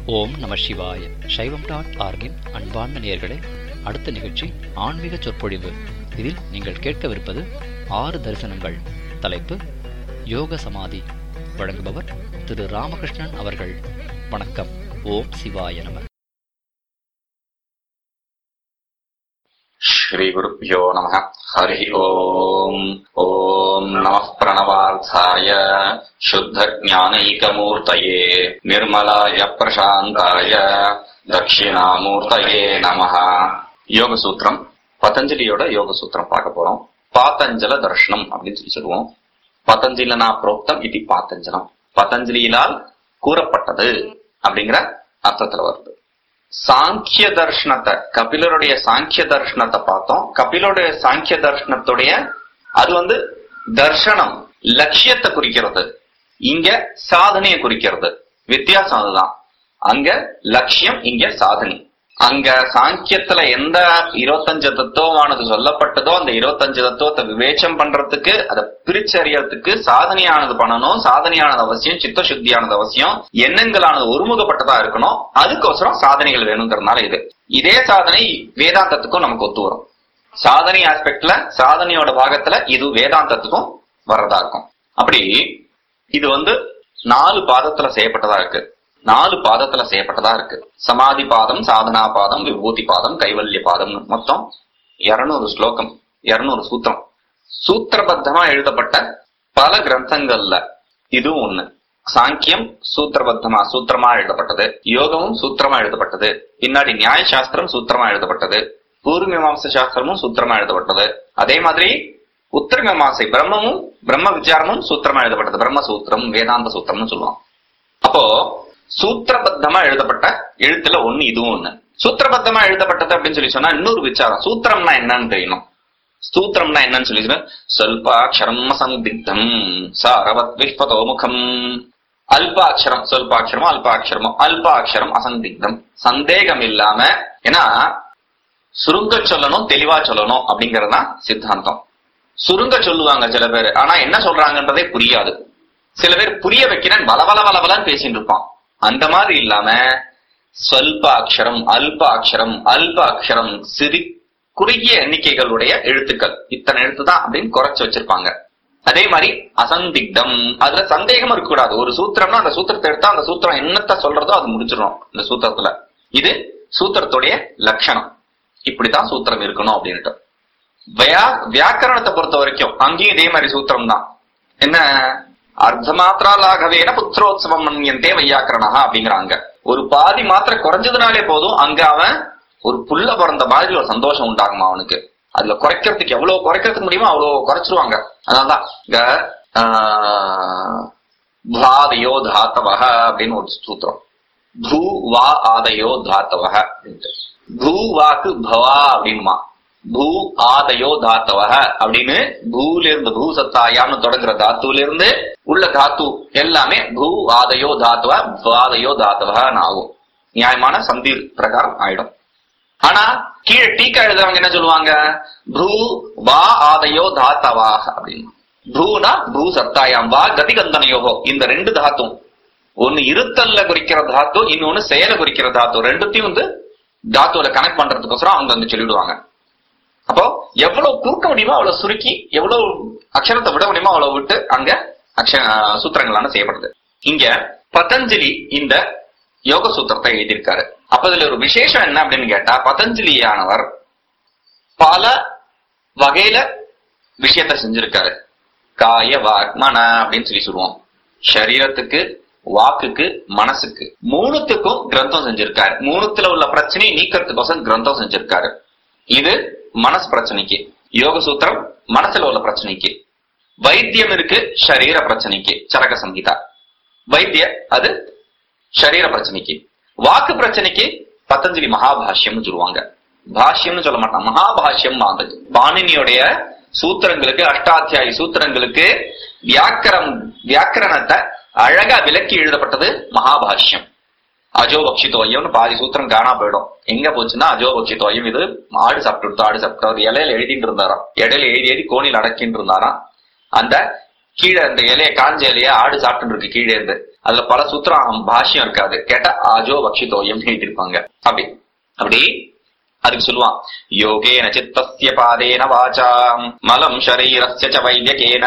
ஓம் நம சிவாய சைவம் டாட் ஆர்கின் அன்பார்ந்த நேயர்களே அடுத்த நிகழ்ச்சி ஆன்மீக சொற்பொழிவு இதில் நீங்கள் கேட்கவிருப்பது ஆறு தரிசனங்கள் தலைப்பு யோக சமாதி வழங்குபவர் திரு ராமகிருஷ்ணன் அவர்கள் வணக்கம் ஓம் சிவாய நம श्रीगुरुभ्यो नमः हरिः ओम् ॐ नमः प्रणवार्थाय शुद्धज्ञानैकमूर्तये निर्मलाय प्रशान्ताय தட்சிணாமூர்த்தயே நமஹ யோக சூத்திரம் பதஞ்சலியோட யோக சூத்திரம் பார்க்க போறோம் பாத்தஞ்சல தர்ஷனம் அப்படின்னு சொல்லி சொல்லுவோம் பதஞ்சலனா புரோக்தம் இது பாத்தஞ்சலம் பதஞ்சலியினால் கூறப்பட்டது அப்படிங்கிற அர்த்தத்துல வருது சாங்கிய தர்ஷனத்தை கபிலருடைய சாங்கிய தர்ஷனத்தை பார்த்தோம் கபிலருடைய சாங்கிய தர்ஷனத்துடைய அது வந்து தர்ஷனம் லட்சியத்தை குறிக்கிறது இங்க சாதனையை குறிக்கிறது வித்தியாசம் அதுதான் அங்க லட்சியம் இங்க சாதனை அங்க சாங்கியத்துல எந்த இருபத்தஞ்சு தத்துவமானது சொல்லப்பட்டதோ அந்த இருபத்தஞ்சு தத்துவத்தை விவேச்சம் பண்றதுக்கு அதை பிரிச்சறியறதுக்கு சாதனையானது பண்ணணும் சாதனையானது அவசியம் சித்த சுத்தியானது அவசியம் எண்ணங்களானது ஒருமுகப்பட்டதா இருக்கணும் அதுக்கோசரம் சாதனைகள் வேணுங்கிறதுனால இது இதே சாதனை வேதாந்தத்துக்கும் நமக்கு ஒத்து வரும் சாதனை ஆஸ்பெக்ட்ல சாதனையோட பாகத்துல இது வேதாந்தத்துக்கும் வர்றதா இருக்கும் அப்படி இது வந்து நாலு பாதத்துல செய்யப்பட்டதா இருக்கு நாலு பாதத்துல செய்யப்பட்டதா இருக்கு சமாதி பாதம் சாதனா பாதம் விபூதி பாதம் கைவல்ய பாதம் மொத்தம் இருநூறு ஸ்லோகம் இருநூறு சூத்திரம் சூத்திரபத்தமா எழுதப்பட்ட பல கிரந்தங்கள்ல இதுவும் ஒண்ணு சாங்கியம் சூத்திரபத்தமா சூத்திரமா எழுதப்பட்டது யோகமும் சூத்திரமா எழுதப்பட்டது பின்னாடி நியாய சாஸ்திரம் சூத்திரமா எழுதப்பட்டது பூர்வ மீமாம்ச சாஸ்திரமும் சூத்திரமா எழுதப்பட்டது அதே மாதிரி உத்தர மீமாசை பிரம்மமும் பிரம்ம விசாரமும் சூத்திரமா எழுதப்பட்டது பிரம்ம சூத்திரம் வேதாந்த சூத்திரம்னு சொல்லுவோம் அப்போ சூத்திரபத்தமா எழுதப்பட்ட எழுத்துல ஒண்ணு இதுவும் ஒண்ணு சூத்திரபத்தமா எழுதப்பட்டது அப்படின்னு சொல்லி சொன்னா இன்னொரு விசாரம் சூத்திரம்னா என்னன்னு தெரியணும் ஸ்தூத்திரம்னா என்னன்னு சொல்லி சொன்னா சொல்பாட்சரம் சந்திக்தம் சாரவத் விஸ்வதோமுகம் அல்பாட்சரம் சொல்பாட்சரமோ அல்பாட்சரமோ அல்பாட்சரம் அசந்திக்தம் சந்தேகம் இல்லாம ஏன்னா சுருங்க சொல்லணும் தெளிவா சொல்லணும் அப்படிங்கறதுதான் சித்தாந்தம் சுருங்க சொல்லுவாங்க சில பேர் ஆனா என்ன சொல்றாங்கன்றதே புரியாது சில பேர் புரிய வைக்கிறேன் வளவல வளவலன்னு பேசிட்டு இருப்பான் அந்த மாதிரி இல்லாம ஸ்வல்ப அக்ஷரம் அல்ப அக்ஷரம் அல்ப அக்ஷரம் சிறு குறுகிய எண்ணிக்கைகளுடைய எழுத்துக்கள் இத்தனை எழுத்து தான் அப்படின்னு குறைச்சு வச்சிருப்பாங்க அதே மாதிரி அசந்திக்தம் அதுல சந்தேகம் இருக்கக்கூடாது ஒரு சூத்திரம்னா அந்த சூத்திரத்தை எடுத்தா அந்த சூத்திரம் என்னத்த சொல்றதோ அது முடிச்சிடணும் இந்த சூத்திரத்துல இது சூத்திரத்துடைய லட்சணம் இப்படித்தான் சூத்திரம் இருக்கணும் அப்படின்ட்டு வியா வியாக்கரணத்தை பொறுத்த வரைக்கும் அங்கேயும் இதே மாதிரி சூத்திரம் தான் என்ன அர்த்த மாத்திரா லாகவேன புத்திரோத்சவம் மன்யந்தே வையாக்கரணா அப்படிங்கிறாங்க ஒரு பாதி மாத்திரை குறைஞ்சதுனாலே போதும் அங்க அவன் ஒரு புல்ல பிறந்த மாதிரி ஒரு சந்தோஷம் உண்டாகுமா அவனுக்கு அதுல குறைக்கிறதுக்கு எவ்வளவு குறைக்கிறதுக்கு முடியுமோ அவ்வளவு குறைச்சிருவாங்க அதனாலதான் இங்க பாதையோ தாத்தவக அப்படின்னு ஒரு சூத்திரம் பூ வா ஆதையோ தாத்தவக அப்படின்ட்டு பூ வாக்கு பவா அப்படின்மா பூ ஆதையோ தாத்தவக அப்படின்னு பூல இருந்து பூ சத்தாயான்னு தொடங்குற தாத்துல இருந்து உள்ள தாத்து எல்லாமே பூ ஆதையோ தாத்துவ வாதையோ தாத்தவகன்னு ஆகும் நியாயமான சந்தி பிரகாரம் ஆயிடும் ஆனா கீழே டீக்கா எழுதுறவங்க என்ன சொல்லுவாங்க பூ வா ஆதையோ தாத்தவா அப்படின்னு பூனா பூ சத்தாயாம் வா கதிகந்தனையோகோ இந்த ரெண்டு தாத்தும் ஒன்னு இருத்தல்ல குறிக்கிற தாத்து இன்னொன்னு செயல குறிக்கிற தாத்து ரெண்டுத்தையும் வந்து தாத்துவில கனெக்ட் பண்றதுக்கோசரம் அவங்க வந்து சொல்லிடுவாங்க அப்போ எவ்வளவு குறுக்க முடியுமோ அவ்வளவு சுருக்கி எவ்வளவு அக்ஷரத்தை விட முடியுமோ அவ்வளவு விட்டு அங்க அக்ஷர சூத்திரங்களான செய்யப்படுது இங்க பதஞ்சலி இந்த யோக சூத்திரத்தை எழுதியிருக்காரு அப்ப இதுல ஒரு விசேஷம் என்ன அப்படின்னு கேட்டா பதஞ்சலியானவர் பல வகையில விஷயத்த செஞ்சிருக்காரு காய வாக் மன அப்படின்னு சொல்லி சொல்லுவோம் சரீரத்துக்கு வாக்குக்கு மனசுக்கு மூணுத்துக்கும் கிரந்தம் செஞ்சிருக்காரு மூணுத்துல உள்ள பிரச்சனையை நீக்கிறதுக்கோசம் கிரந்தம் செஞ்சிருக்காரு இது மனசு பிரச்சனைக்கு யோக சூத்திரம் மனசுல உள்ள பிரச்சனைக்கு வைத்தியம் இருக்கு சரீர பிரச்சனைக்கு சரக சங்கீதா வைத்திய அது சரீர பிரச்சனைக்கு வாக்கு பிரச்சனைக்கு பத்தஞ்சலி மகாபாஷ்யம்னு சொல்லுவாங்க பாஷ்யம்னு சொல்ல மாட்டான் மகாபாஷ்யம் வாங்குது பாணினியுடைய சூத்திரங்களுக்கு அஷ்டாத்தியாயி சூத்திரங்களுக்கு வியாக்கரம் வியாக்கரணத்தை அழகா விலக்கி எழுதப்பட்டது மகாபாஷ்யம் அஜோபக்ஷித்தோயம்னு பாதி சூத்திரம் காணா போயிடும் எங்க போச்சுன்னா அஜோபக்ஷித்தோயம் இது ஆடு சாப்பிட்டு ஆடு சாப்பிட்டு அவர் இலையில எழுதிட்டு இருந்தாராம் இடையில எழுதி எழுதி கோணில் அடக்கின்னு இருந்தாராம் அந்த கீழே அந்த இலைய காஞ்ச இலைய ஆடு சாப்பிட்டு இருக்கு கீழே இருந்து அதுல பல சூத்திரம் பாஷ்யம் இருக்காது கேட்டா ஆஜோ பக்ஷிதோயம் எழுதியிருப்பாங்க அப்படி அப்படி அதுக்கு சொல்லுவான் யோகேன சித்தஸ்ய பாதேன வாசாம் மலம் ஷரீரஸ்ய ச வைத்தியகேன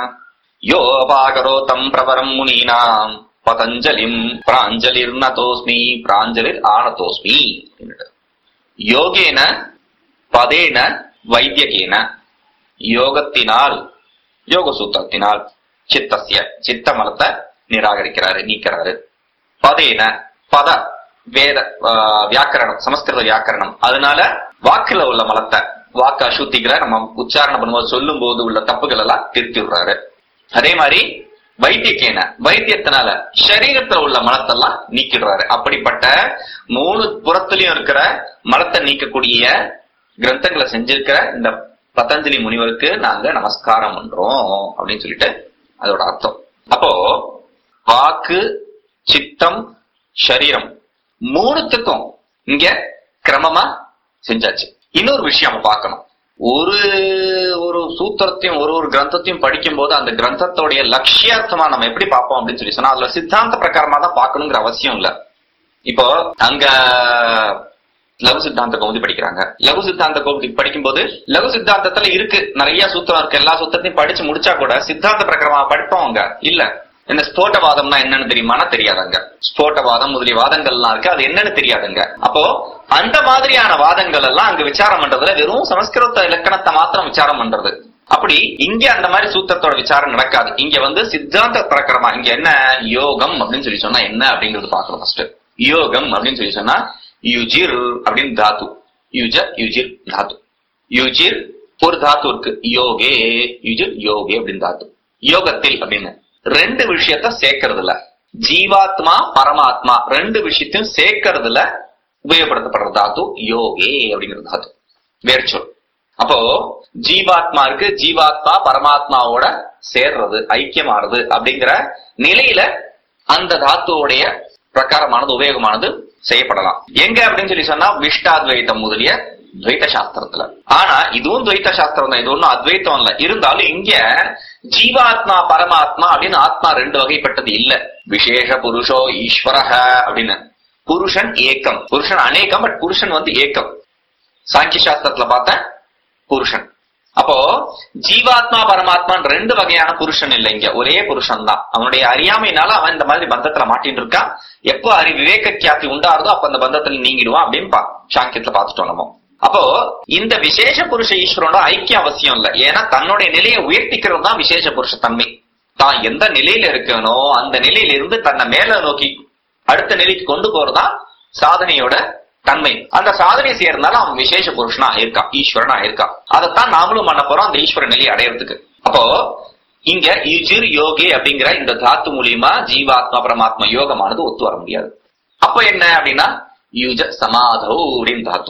யோபாகரோதம் பிரவரம் முனீனாம் பதஞ்சலிம் பிராஞ்சலிர்நதோஸ்மி பிராஞ்சலிர் ஆனதோஸ்மி யோகேன பதேன வைத்தியகேன யோகத்தினால் யோக சூத்திரத்தினால் சித்தசிய சித்த மலத்தை நிராகரிக்கிறாரு நீக்கிறாரு பதேன பத வேத ஆஹ், வியாக்கரணம் சமஸ்கிருத வியாக்கரணம் அதனால வாக்குல உள்ள மலத்தை வாக்கு அசுத்திகளை நம்ம உச்சாரணம் பண்ணும்போது சொல்லும் போது உள்ள தப்புகள் எல்லாம் திருத்தி விடுறாரு அதே மாதிரி வைத்தியக்கேன வைத்தியத்தினால சரீரத்துல உள்ள மலத்தெல்லாம் நீக்கிடுறாரு அப்படிப்பட்ட மூணு புறத்திலயும் இருக்கிற மலத்தை நீக்கக்கூடிய கிரந்தங்களை செஞ்சிருக்கிற இந்த பதஞ்சலி முனிவருக்கு நாங்க நமஸ்காரம் பண்றோம் அப்படின்னு சொல்லிட்டு அதோட அர்த்தம் அப்போ வாக்கு சித்தம் சரீரம் மூணுத்துக்கும் இங்க கிரமமா செஞ்சாச்சு இன்னொரு விஷயம் நம்ம பார்க்கணும் ஒரு ஒரு சூத்திரத்தையும் ஒரு ஒரு கிரந்தத்தையும் படிக்கும் போது அந்த கிரந்தத்தோடைய லட்சியார்த்தமா நம்ம எப்படி பார்ப்போம் அப்படின்னு சொல்லி சொன்னா அதுல சித்தாந்த பிரகாரமா தான் பார்க்கணுங்கிற அவசியம் இல்ல இப்போ அங்க லகு சித்தாந்த கௌமுதி படிக்கிறாங்க லகு சித்தாந்த கௌமுதி படிக்கும்போது லகு சித்தாந்தத்துல இருக்கு நிறைய சூத்திரம் இருக்கு எல்லா சூத்திரத்தையும் படிச்சு முடிச்சா கூட சித்தாந்த பிரகாரமா படிப்போம் அங்க இல்ல இந்த ஸ்போட்டவாதம்னா என்னன்னு தெரியுமானா தெரியாதுங்க ஸ்போட்டவாதம் முதலிய வாதங்கள் எல்லாம் இருக்கு அது என்னன்னு தெரியாதுங்க அப்போ அந்த மாதிரியான வாதங்கள் எல்லாம் அங்க விசாரம் பண்றதுல வெறும் சமஸ்கிருத இலக்கணத்தை மாத்திரம் விசாரம் பண்றது அப்படி இங்க அந்த மாதிரி சூத்திரத்தோட விசாரம் நடக்காது இங்க வந்து சித்தாந்த பிரகாரமா இங்க என்ன யோகம் அப்படின்னு சொல்லி சொன்னா என்ன அப்படிங்கறது பாக்கணும் ஃபர்ஸ்ட் யோகம் அப்படின்னு சொல்லி சொன்னா யுஜிர் அப்படின்னு தாத்து யுஜ யுஜிர் தாத்து யுஜிர் ஒரு தாத்து இருக்கு யோகே யுஜிர் யோகே அப்படின்னு தாத்து யோகத்தில் அப்படின்னு ரெண்டு விஷயத்த சேர்க்கறதுல ஜீவாத்மா பரமாத்மா ரெண்டு விஷயத்தையும் சேர்க்கறதுல உபயோகப்படுத்தப்படுற தாத்து யோகே அப்படிங்கிற தாத்து வேர்ச்சொல் அப்போ ஜீவாத்மா இருக்கு ஜீவாத்மா பரமாத்மாவோட சேர்றது ஐக்கியமாறது அப்படிங்கிற நிலையில அந்த தாத்துவோடைய பிரகாரமானது உபயோகமானது செய்யப்படலாம் எங்க அப்படின்னு சொல்லி சொன்னா விஷ்டாத்வைத்தம் முதலிய துவைத்த சாஸ்திரத்துல ஆனா இதுவும் துவைத்த சாஸ்திரம் தான் இது ஒண்ணும் அத்வைத்தம் இல்ல இருந்தாலும் இங்க ஜீவாத்மா பரமாத்மா அப்படின்னு ஆத்மா ரெண்டு வகைப்பட்டது இல்ல விசேஷ புருஷோ ஈஸ்வரஹ அப்படின்னு புருஷன் ஏக்கம் புருஷன் அநேகம் பட் புருஷன் வந்து ஏக்கம் சாங்கிய சாஸ்திரத்துல பார்த்தேன் புருஷன் அப்போ ஜீவாத்மா பரமாத்மான் ரெண்டு வகையான புருஷன் இல்ல இங்க ஒரே புருஷன் தான் அவனுடைய அறியாமைனால அவன் இந்த மாதிரி பந்தத்துல மாட்டின்னு இருக்கான் எப்போ அறி விவேக கியாதி உண்டாருதோ அப்ப அந்த பந்தத்துல நீங்கிடுவான் அப்படின்னு பா சாங்கியத்துல பாத்துட்டோம் நம்ம அப்போ இந்த விசேஷ புருஷ ஈஸ்வரனோட ஐக்கியம் அவசியம் இல்ல ஏன்னா தன்னுடைய நிலையை உயர்த்திக்கிறது தான் விசேஷ புருஷ தன்மை தான் எந்த நிலையில இருக்கனோ அந்த நிலையில இருந்து தன்னை மேல நோக்கி அடுத்த நிலைக்கு கொண்டு போறதுதான் சாதனையோட தன்மை அந்த சாதனை செய்யறதுனால அவன் விசேஷ புருஷனா இருக்கான் ஈஸ்வரனா இருக்கான் அதைத்தான் நாமளும் பண்ண போறோம் அந்த ஈஸ்வர நிலையை அடையறதுக்கு அப்போ இங்க யுஜிர் யோகே அப்படிங்கிற இந்த தாத்து மூலியமா ஜீவாத்மா பரமாத்மா யோகமானது ஒத்து வர முடியாது அப்ப என்ன அப்படின்னா யுஜ சமாதௌ அப்படின்னு தாத்து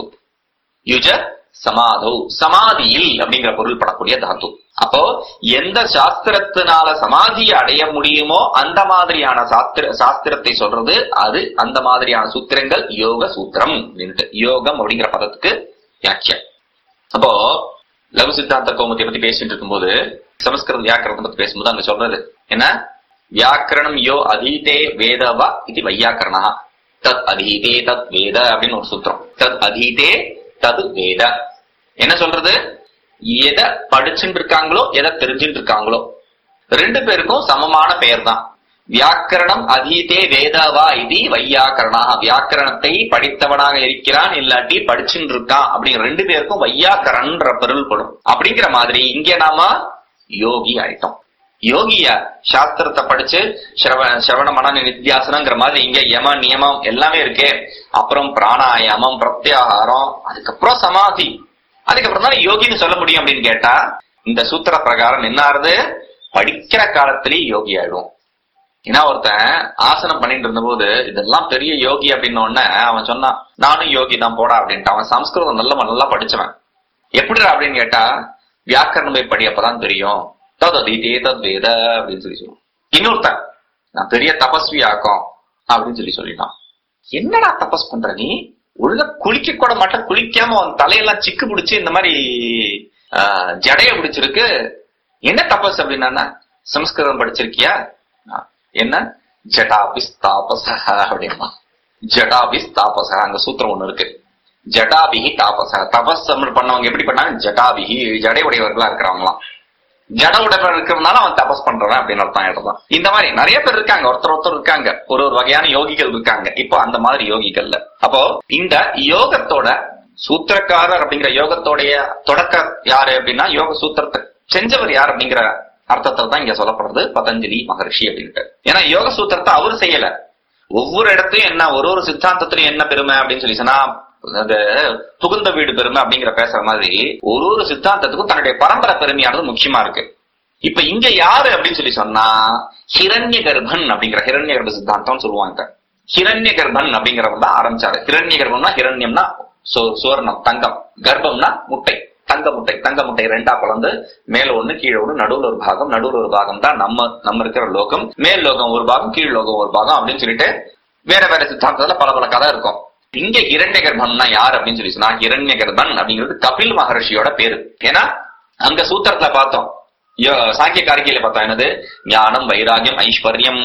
யுஜ சமாதௌ சமாதியில் அப்படிங்கிற பொருள் படக்கூடிய தாத்து அப்போ எந்த சாஸ்திரத்தினால சமாதியை அடைய முடியுமோ அந்த மாதிரியான சாஸ்திர சாஸ்திரத்தை சொல்றது அது அந்த மாதிரியான சூத்திரங்கள் யோக சூத்திரம் அப்படின்ட்டு யோகம் அப்படிங்கிற பதத்துக்கு வியாக்கியம் அப்போ லகு சித்தாந்த கோமத்தை பத்தி பேசிட்டு இருக்கும்போது சமஸ்கிருத வியாக்கரணத்தை பத்தி பேசும்போது அங்க சொல்றது என்ன வியாக்கரணம் யோ அதீதே வேதவா இது வையாக்கரணா தத் அதீதே தத் வேத அப்படின்னு ஒரு சூத்திரம் தத் அதீதே தது வேத என்ன சொல்றது எதை படிச்சுட்டு இருக்காங்களோ எதை தெரிஞ்சுட்டு இருக்காங்களோ ரெண்டு பேருக்கும் சமமான பெயர் தான் வியாக்கரணம் அதீதே வேதவா இது வையாக்கரணா வியாக்கரணத்தை படித்தவனாக இருக்கிறான் இல்லாட்டி படிச்சுட்டு இருக்கான் அப்படிங்கிற ரெண்டு பேருக்கும் வையாக்கரன்ற பொருள் படும் அப்படிங்கிற மாதிரி இங்க நாம யோகி ஆயிட்டோம் யோகியா சாஸ்திரத்தை படிச்சு சிரவ சிரவண மன நித்தியாசனங்கிற மாதிரி இங்க யம நியமம் எல்லாமே இருக்கே அப்புறம் பிராணாயாமம் பிரத்யாகாரம் அதுக்கப்புறம் சமாதி அதுக்கப்புறம் தான் யோகின்னு சொல்ல முடியும் அப்படின்னு கேட்டா இந்த சூத்திர பிரகாரம் என்ன ஆறுது படிக்கிற காலத்திலேயே யோகி ஆயிடும் ஏன்னா ஒருத்தன் ஆசனம் பண்ணிட்டு இருந்தபோது இதெல்லாம் பெரிய யோகி அப்படின்னு உடனே அவன் சொன்னான் நானும் யோகி தான் போடா அப்படின்ட்டு அவன் சம்ஸ்கிருதம் நல்ல நல்லா படிச்சவன் எப்படிடா அப்படின்னு கேட்டா வியாக்கரணம் போய் படி அப்பதான் தெரியும் தத் அதீதே தத் வேத அப்படின்னு சொல்லி சொல்லுவான் இன்னொருத்தன் நான் பெரிய தபஸ்வி ஆக்கும் அப்படின்னு சொல்லி சொல்லிட்டான் என்னடா தபஸ் பண்ற நீ ஒழுங்கா குளிக்க கூட மாட்டேன் குளிக்காம உன் தலையெல்லாம் சிக்கு பிடிச்சு இந்த மாதிரி ஆஹ், ஜடைய பிடிச்சிருக்கு என்ன தபஸ் அப்படின்னா சமஸ்கிருதம் படிச்சிருக்கியா ஆ, என்ன ஜடாபிஸ் தாபச அப்படின்னா ஜடாபிஸ் தாபச அங்க சூத்திரம் ஒண்ணு இருக்கு ஜடாபிஹி தாபச தபஸ் பண்ணவங்க எப்படி பண்ணாங்க ஜடாபிஹி ஜடை உடையவர்களா இருக்கிறவங்களாம் ஜட உடையவர் இருக்கிறதுனால அவன் தபஸ் பண்றவன் அப்படின்னு அர்த்தம் ஆயிடுதான் இந்த மாதிரி நிறைய பேர் இருக்காங்க ஒருத்தர் ஒருத்தர் இருக்காங்க ஒரு ஒரு வகையான யோகிகள் இருக்காங்க இப்போ அந்த மாதிரி யோகிகள்ல அப்போ இந்த யோகத்தோட சூத்திரக்காரர் அப்படிங்கிற யோகத்தோடைய தொடக்க யாரு அப்படின்னா யோக சூத்திரத்தை செஞ்சவர் யார் அப்படிங்கிற அர்த்தத்துல தான் இங்க சொல்லப்படுறது பதஞ்சலி மகர்ஷி அப்படின்ட்டு ஏன்னா யோக சூத்திரத்தை அவர் செய்யல ஒவ்வொரு இடத்தையும் என்ன ஒரு ஒரு சித்தாந்தத்திலையும் என்ன பெருமை அப்படின்னு சொல்லி சொன்னா அந்த புகுந்த வீடு பெருமை அப்படிங்கிற பேசுற மாதிரி ஒரு ஒரு சித்தாந்தத்துக்கும் தன்னுடைய பரம்பரை பெருமையானது முக்கியமா இருக்கு இப்ப இங்க யாரு அப்படின்னு சொல்லி சொன்னா ஹிரண்ய கர்ப்பன் அப்படிங்கிற ஹிரண்ய கர்ப்ப சித்தாந்தம் சொல்லுவாங்க ஹிரண்ய கர்ப்பன் அப்படிங்கிறவர் தான் ஆரம்பிச்சாரு ஹிரண்ய கர்ப்பம்னா ஹிரண்யம்னா சு- சுவர்ணம் தங்கம் கர்ப்பம்னா முட்டை தங்க முட்டை தங்க முட்டை ரெண்டா கலந்து மேல ஒண்ணு கீழே ஒண்ணு நடுவுல ஒரு பாகம் நடுவுல ஒரு பாகம் தான் நம்ம நம்ம இருக்கிற லோகம் மேல் லோகம் ஒரு பாகம் கீழ் லோகம் ஒரு பாகம் அப்படின்னு சொல்லிட்டு வேற வேற சித்தாந்தத்துல பல பல கதை இருக்கும் இங்க இரண்ய கர்ப்பம்னா யார் அப்படின்னு சொல்லி சொன்னா இரண்ய கர்ப்பன் அப்படிங்கிறது கபில் மகர்ஷியோட பேரு ஏன்னா அங்க சூத்திரத்துல பார்த்தோம் யோ- சாங்கிய காரிகையில பார்த்தோம் என்னது ஞானம் வைராகியம் ஐஸ்வர்யம்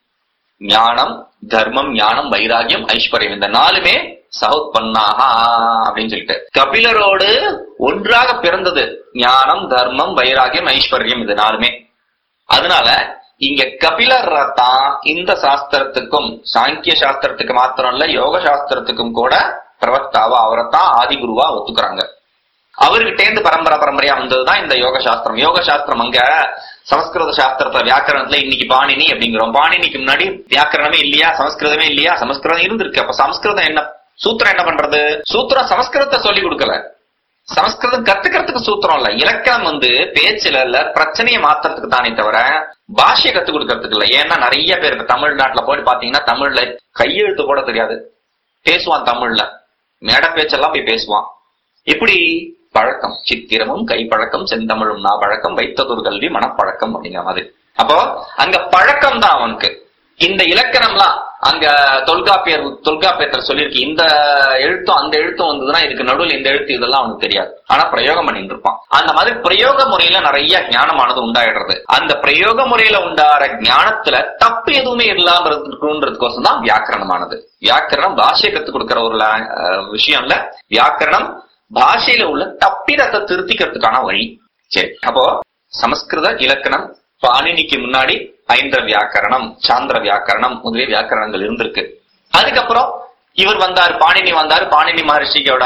ஞானம் தர்மம் ஞானம் வைராகியம் ஐஸ்வர்யம் இந்த நாலுமே சகோத்பன்னாக அப்படின்னு சொல்லிட்டு கபிலரோடு ஒன்றாக பிறந்தது ஞானம் தர்மம் வைராகியம் ஐஸ்வர்யம் இது நாலுமே அதனால இங்க கபிலர் தான் இந்த சாஸ்திரத்துக்கும் சாங்கிய சாஸ்திரத்துக்கு மாத்திரம் இல்ல யோக சாஸ்திரத்துக்கும் கூட பிரவக்தாவா அவரைத்தான் ஆதிகுருவா ஒத்துக்கிறாங்க அவர்கிட்ட இருந்து பரம்பரை பரம்பரையா வந்ததுதான் இந்த யோக சாஸ்திரம் யோக சாஸ்திரம் அங்க சமஸ்கிருத சாஸ்திரத்துல வியாக்கரணத்துல இன்னைக்கு பாணினி அப்படிங்கிறோம் பாணினிக்கு முன்னாடி வியாக்கரணமே இல்லையா சமஸ்கிருதமே இல்லையா சமஸ்கிருதம் இருந்திருக்கு அப்ப சமஸ்கிருதம் என்ன சூத்திரம் என்ன பண்றது சூத்திரம் சமஸ்கிருதத்தை சொல்லி கொடுக்கல சமஸ்கிருதம் கத்துக்கிறதுக்கு சூத்திரம் இல்ல இலக்கணம் வந்து பேச்சுல இல்ல பிரச்சனையை மாத்துறதுக்கு தானே தவிர பாஷையை கத்து கொடுக்கறதுக்கு இல்ல ஏன்னா நிறைய பேர் இப்ப தமிழ்நாட்டுல போயிட்டு பாத்தீங்கன்னா தமிழ்ல கையெழுத்து கூட தெரியாது பேசுவான் தமிழ்ல மேட பேச்செல்லாம் போய் பேசுவான் எப்படி பழக்கம் சித்திரமும் கைப்பழக்கம் செந்தமிழும் நா பழக்கம் வைத்ததொரு கல்வி மனப்பழக்கம் அப்படிங்கிற மாதிரி அப்போ அங்க பழக்கம் தான் அவனுக்கு இந்த இலக்கணம்லாம் அங்க தொல்காப்பியர் தொல்காப்பியத்துல சொல்லியிருக்கு இந்த எழுத்தும் அந்த எழுத்தும் வந்ததுன்னா இதுக்கு நடுவில் இந்த எழுத்து இதெல்லாம் அவனுக்கு தெரியாது ஆனா பிரயோகம் பண்ணிட்டு இருப்பான் அந்த மாதிரி பிரயோக முறையில நிறைய ஞானமானது உண்டாயிடுறது அந்த பிரயோக முறையில உண்டாற ஞானத்துல தப்பு எதுவுமே இல்லாம இருக்கணுன்றதுக்கோசம் தான் வியாக்கரணமானது வியாக்கரணம் பாஷையை கத்துக் கொடுக்கிற ஒரு லா- அஹ் விஷயம் இல்ல வியாக்கரணம் பாஷையில உள்ள தப்பிடத்தை திருத்திக்கிறதுக்கான வழி சரி அப்போ சமஸ்கிருத இலக்கணம் பாணினிக்கு முன்னாடி ஐந்திர வியாக்கரணம் சாந்திர வியாக்கரணம் முதலிய வியாக்கரணங்கள் இருந்திருக்கு அதுக்கப்புறம் இவர் வந்தார் பாணினி வந்தார் பாணினி மகர்ஷியோட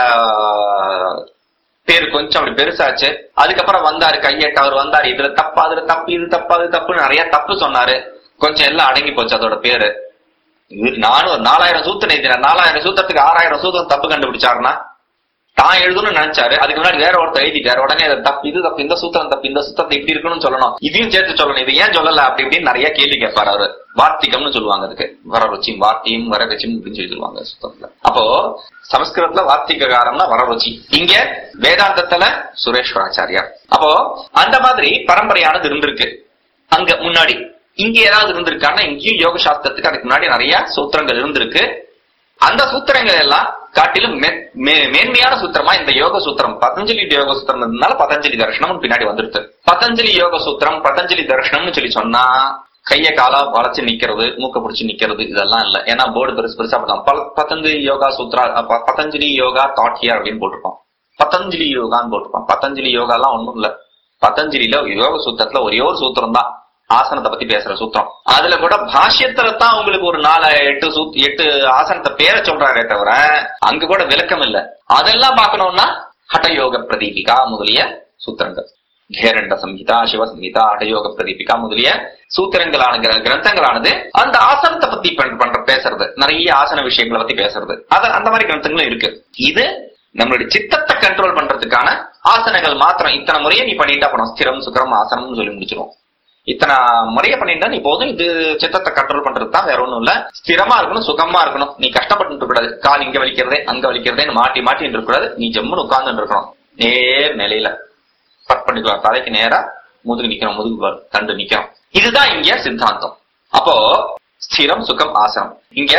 பேர் கொஞ்சம் அப்படி பெருசாச்சு அதுக்கப்புறம் வந்தாரு கையெட்டு அவர் வந்தாரு இதுல தப்பு அதுல தப்பு இது தப்பு அது தப்புன்னு நிறைய தப்பு சொன்னாரு கொஞ்சம் எல்லாம் அடங்கி போச்சு அதோட பேரு இவர் நானும் ஒரு நாலாயிரம் சூத்திரம் எழுதினேன் நாலாயிரம் சூத்திரத்துக்கு ஆறாயிரம் சூத்திரம் தப்பு கண்டுபிடிச்சாருன்னா தான் எழுதணும்னு நினைச்சாரு அதுக்கு முன்னாடி வேற ஒருத்தர் எழுதிட்டாரு உடனே அது தப்பு இது தப்பு இந்த சூத்திரம் தப்பு இந்த சூத்திரத்தை இப்படி இருக்கணும்னு சொல்லணும் இதையும் சேர்த்து சொல்லணும் இது ஏன் சொல்லல அப்படி இப்படின்னு நிறைய கேள்வி கேட்பாரு அவரு வார்த்திகம்னு சொல்லுவாங்க அதுக்கு வரருச்சி வார்த்தையும் வரகச்சியும் அப்படின்னு சொல்லி சொல்லுவாங்க சுத்தத்துல அப்போ சமஸ்கிருதத்துல வார்த்திகாரம்னா வரருச்சி இங்க வேதாந்தத்துல சுரேஸ்வராச்சாரியார் அப்போ அந்த மாதிரி பரம்பரையானது இருந்திருக்கு அங்க முன்னாடி இங்க ஏதாவது இருந்திருக்கான்னா இங்கேயும் யோக சாஸ்திரத்துக்கு அதுக்கு முன்னாடி நிறைய சூத்திரங்கள் இருந்திருக்கு அந்த சூத்திரங்கள் எல்லாம் காட்டிலும் மே- மே- மேன்மையான சூத்திரமா இந்த யோக சூத்திரம் பதஞ்சலி யோக சூத்திரம் இருந்ததுனால பதஞ்சலி தர்ஷனம் பின்னாடி வந்துருது பதஞ்சலி யோக சூத்திரம் பதஞ்சலி தர்ஷனம்னு சொல்லி சொன்னா கைய காலா வளைச்சு நிக்கிறது மூக்க பிடிச்சு நிக்கிறது இதெல்லாம் இல்ல ஏன்னா போர்டு பெருசு பெருசா போட்டான் பல பதஞ்சலி யோகா சூத்ரா ப- பதஞ்சலி யோகா தாட் ஹியர் அப்படின்னு போட்டிருப்பான் பதஞ்சலி யோகான்னு போட்டிருப்பான் பதஞ்சலி யோகா எல்லாம் ஒண்ணும் இல்ல பதஞ்சலியில யோக சூத்திரத்துல ஒரே ஒரு சூத்திரம் தான் ஆசனத்தை பத்தி பேசுற சூத்திரம் அதுல கூட பாஷ்யத்துல தான் உங்களுக்கு ஒரு நாலு எட்டு சூத் எட்டு ஆசனத்தை பேரை சொல்றாரே தவிர அங்க கூட விளக்கம் இல்ல அதெல்லாம் பார்க்கணும்னா ஹடயோக பிரதீபிகா முதலிய சூத்திரங்கள் கேரண்ட சம்ஹிதா சிவ சம்ஹிதா ஹடயோக பிரதீபிகா முதலிய சூத்திரங்களான கிர- கிரந்தங்களானது அந்த ஆசனத்தை பத்தி பண்- பண்ற பேசுறது நிறைய ஆசன விஷயங்களை பத்தி பேசுறது அது அந்த மாதிரி கிரந்தங்களும் இருக்கு இது நம்மளுடைய சித்தத்தை கண்ட்ரோல் பண்றதுக்கான ஆசனங்கள் மாத்திரம் இத்தனை முறையை நீ பண்ணிட்டா போனோம் ஸ்திரம் சுக்கரம் ஆசனம்னு சொல்லி முடிச்சிருவோம் இத்தனை முறையை பண்ணிட்டா நீ போதும் இது சித்தத்தை கண்ட்ரோல் பண்றது தான் வேற ஒண்ணும் இல்ல ஸ்திரமா இருக்கணும் சுகமா இருக்கணும் நீ கஷ்டப்பட்டு இருக்க கூடாது கால் இங்க வலிக்கிறதே அங்க வலிக்கிறதேன்னு மாட்டி மாட்டி இருக்க கூடாது நீ ஜம்முன்னு உட்கார்ந்து இருக்கணும் நேர் நிலையில கட் பண்ணிக்கலாம் தலைக்கு நேரா முதுகு நிக்கணும் முதுகு பார், தண்டு நிக்கணும் இதுதான் இங்க சித்தாந்தம் அப்போ ஸ்திரம் சுகம் ஆசனம் இங்க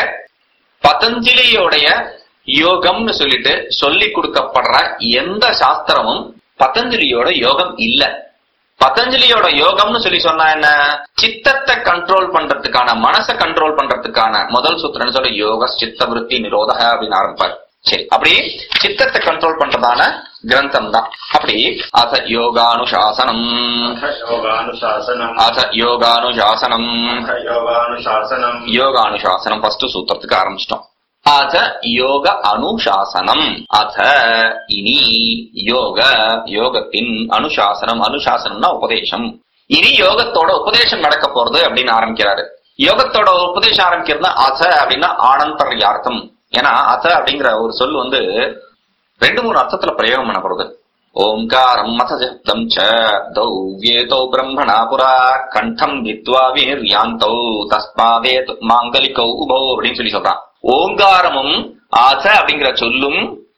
பதஞ்சலியோடைய யோகம்னு சொல்லிட்டு சொல்லி கொடுக்கப்படுற எந்த சாஸ்திரமும் பதஞ்சலியோட யோகம் இல்ல பதஞ்சலியோட யோகம்னு சொல்லி சொன்னா என்ன சித்தத்தை கண்ட்ரோல் பண்றதுக்கான மனசை கண்ட்ரோல் பண்றதுக்கான முதல் சூத்திரம்னு சொல்ல யோக சித்த விருத்தி நிரோதக அப்படின்னு ஆரம்பிப்பார் சரி அப்படி சித்தத்தை கண்ட்ரோல் பண்றதான கிரந்தம் தான் அப்படி அத யோகானுசாசனம் योगानुशासनम् அத யோகானுசாசனம் अथ योगानुशासनम् யோகானுசாசனம் ஃபர்ஸ்ட் சூத்திரத்துக்கு ஆரம்பிச்சிட்டோம் அத யோக அனுசாசனம் அத இனி யோக யோகத்தின் அனுசாசனம் அனுசாசனம்னா உபதேசம் இனி யோகத்தோட உபதேசம் நடக்க போறது அப்படின்னு ஆரம்பிக்கிறாரு யோகத்தோட உபதேசம் ஆரம்பிக்கிறது அத அப்படின்னா ஆனந்தர்யார்த்தம் ஏன்னா அத அப்படிங்கிற ஒரு சொல் வந்து ரெண்டு மூணு அர்த்தத்துல பிரயோகம் பண்ணப்படுது ஓம்காரம் மதசப்தம் ச தௌ வேதோ பிரம்மணா புரா கண்டம் வித்வா வீர்யாந்தௌ தஸ்மாதேத் மாங்கலிகௌ உபௌ அப்படின்னு சொல்லி சொல்றான் ஓங்காரமும் ஆச அப்படிங்கிற சொல்லும்